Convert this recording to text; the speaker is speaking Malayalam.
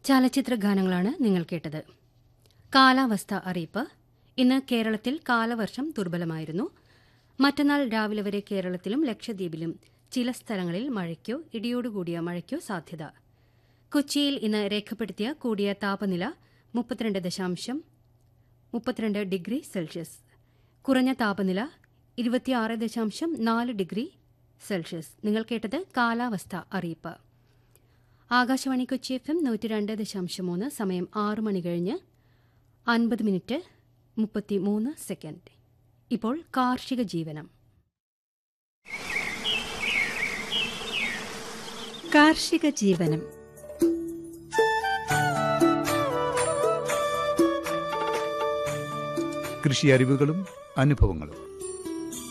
ചലച്ചിത്ര ഗാനങ്ങളാണ് നിങ്ങൾ കേട്ടത് കാലാവസ്ഥ അറിയിപ്പ് ഇന്ന് കേരളത്തിൽ കാലവർഷം ദുർബലമായിരുന്നു മറ്റന്നാൾ രാവിലെ വരെ കേരളത്തിലും ലക്ഷദ്വീപിലും ചില സ്ഥലങ്ങളിൽ മഴയ്ക്കോ ഇടിയോടുകൂടിയ മഴയ്ക്കോ സാധ്യത കൊച്ചിയിൽ ഇന്ന് രേഖപ്പെടുത്തിയ കൂടിയ താപനില മുപ്പത്തിരണ്ട് ദശാംശം മുപ്പത്തിരണ്ട് ഡിഗ്രി സെൽഷ്യസ് കുറഞ്ഞ താപനില ഇരുപത്തിയാറ് ദശാംശം നാല് ഡിഗ്രി സെൽഷ്യസ് നിങ്ങൾ കേട്ടത് കാലാവസ്ഥ അറിയിപ്പ് ആകാശവാണി കൊച്ചി എഫ് എം നൂറ്റി രണ്ട് ദശാംശം മൂന്ന് സമയം ആറ് മണി കഴിഞ്ഞ് അൻപത് മിനിറ്റ് മുപ്പത്തി മൂന്ന് സെക്കൻഡ് ഇപ്പോൾ കാർഷിക ജീവനം കാർഷിക ജീവനം കൃഷി അറിവുകളും അനുഭവങ്ങളും